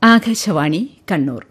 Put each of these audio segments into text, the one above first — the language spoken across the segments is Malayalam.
ആകാശവാണി കണ്ണൂർ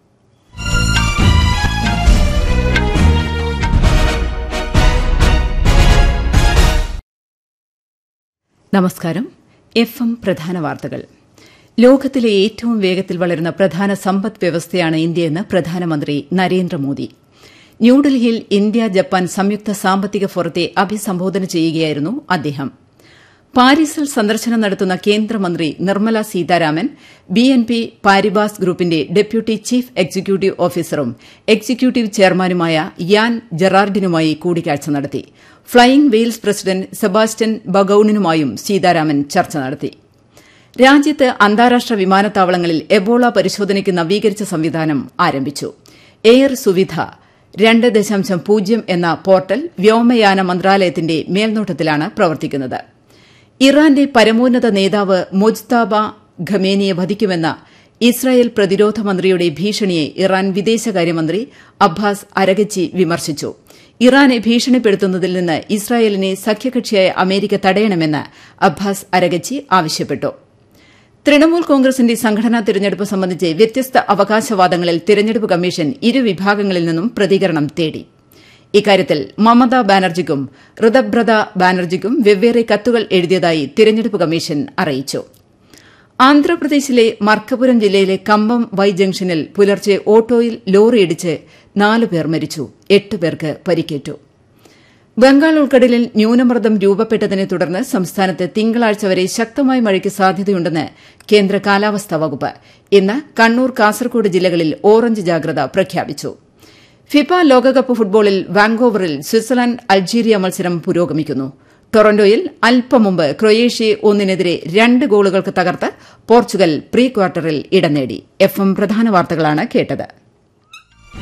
നമസ്കാരം എഫ് എം പ്രധാന വാർത്തകൾ ലോകത്തിലെ ഏറ്റവും വേഗത്തിൽ വളരുന്ന പ്രധാന സമ്പദ് വ്യവസ്ഥയാണ് ഇന്ത്യയെന്ന് പ്രധാനമന്ത്രി നരേന്ദ്രമോദി ന്യൂഡൽഹിയിൽ ഇന്ത്യ ജപ്പാൻ സംയുക്ത സാമ്പത്തിക ഫോറത്തെ അഭിസംബോധന ചെയ്യുകയായിരുന്നു അദ്ദേഹം പാരീസിൽ സന്ദർശനം നടത്തുന്ന കേന്ദ്രമന്ത്രി Nirmala Sitharaman B N P Paribas ഗ്രൂപ്പിന്റെ ഡെപ്യൂട്ടി ചീഫ് എക്സിക്യൂട്ടീവ് ഓഫീസറും എക്സിക്യൂട്ടീവ് ചെയർമാനുമായ യാൻ ജെറാർഡിനുമായി കൂടിക്കാഴ്ച നടത്തി ഫ്ളൈയിംഗ് വെയിൽസ് പ്രസിഡന്റ് സെബാസ്റ്റ്യൻ ബഗൌണിനുമായും സീതാരാമൻ ചർച്ച നടത്തി രാജ്യത്ത് അന്താരാഷ്ട്ര വിമാനത്താവളങ്ങളിൽ എബോള പരിശോധനയ്ക്ക് നവീകരിച്ച സംവിധാനം ആരംഭിച്ചു എയർ സുവിധ രണ്ട് ദശാംശം പൂജ്യം എന്ന പോർട്ടൽ വ്യോമയാന മന്ത്രാലയത്തിന്റെ മേൽനോട്ടത്തിലാണ് പ്രവർത്തിക്കുന്നത് ഇറാന്റെ പരമോന്നത നേതാവ് മൊജ്താബ ഖമേനിയെ വധിക്കുമെന്ന ഇസ്രായേൽ പ്രതിരോധ മന്ത്രിയുടെ ഭീഷണിയെ ഇറാൻ വിദേശകാര്യമന്ത്രി അബ്ബാസ് അരഗച്ചി വിമർശിച്ചു ഇറാനെ ഭീഷണിപ്പെടുത്തുന്നതിൽ നിന്ന് ഇസ്രായേലിനെ സഖ്യകക്ഷിയായ അമേരിക്ക തടയണമെന്ന് അബ്ബാസ് അരഗച്ചി ആവശ്യപ്പെട്ടു തൃണമൂൽ കോൺഗ്രസിന്റെ സംഘടനാ തിരഞ്ഞെടുപ്പ് സംബന്ധിച്ച് വ്യത്യസ്ത അവകാശവാദങ്ങളിൽ തിരഞ്ഞെടുപ്പ് കമ്മീഷൻ ഇരുവിഭാഗങ്ങളിൽ നിന്നും പ്രതികരണം തേടി ഇക്കാര്യത്തിൽ മമതാ ബാനർജിക്കും ഋതബ്രത ബാനർജിക്കും വെവ്വേറെ കത്തുകൾ എഴുതിയതായി തിരഞ്ഞെടുപ്പ് കമ്മീഷൻ അറിയിച്ചു ആന്ധ്രാപ്രദേശിലെ മർക്കപുരം ജില്ലയിലെ കമ്പം വൈ ജംഗ്ഷനിൽ പുലർച്ചെ ഓട്ടോയിൽ ലോറിയിടിച്ച് നാല് പേർ മരിച്ചു എട്ട് പേർക്ക് പരിക്കേറ്റു ബംഗാൾ ഉൾക്കടലിൽ ന്യൂനമർദ്ദം രൂപപ്പെട്ടതിനെ തുടർന്ന് സംസ്ഥാനത്ത് തിങ്കളാഴ്ച വരെ ശക്തമായ മഴയ്ക്ക് സാധ്യതയുണ്ടെന്ന് കേന്ദ്ര കാലാവസ്ഥാ വകുപ്പ് ഇന്ന് കണ്ണൂർ കാസർകോട് ജില്ലകളിൽ ഓറഞ്ച് ജാഗ്രത പ്രഖ്യാപിച്ചു ഫിഫ ലോകകപ്പ് ഫുട്ബോളിൽ വാങ്കോവറിൽ സ്വിറ്റ്സർലൻഡ് അൾജീരിയ മത്സരം പുരോഗമിക്കുന്നു ടൊറന്റോയിൽ അല്പം മുമ്പ് ക്രൊയേഷ്യയെ ഒന്നിനെതിരെ രണ്ട് ഗോളുകൾക്ക് തകർത്ത് പോർച്ചുഗൽ പ്രീ ക്വാർട്ടറിൽ ഇടം നേടി എഫ് എം പ്രധാന വാർത്തകളാണ് കേട്ടത്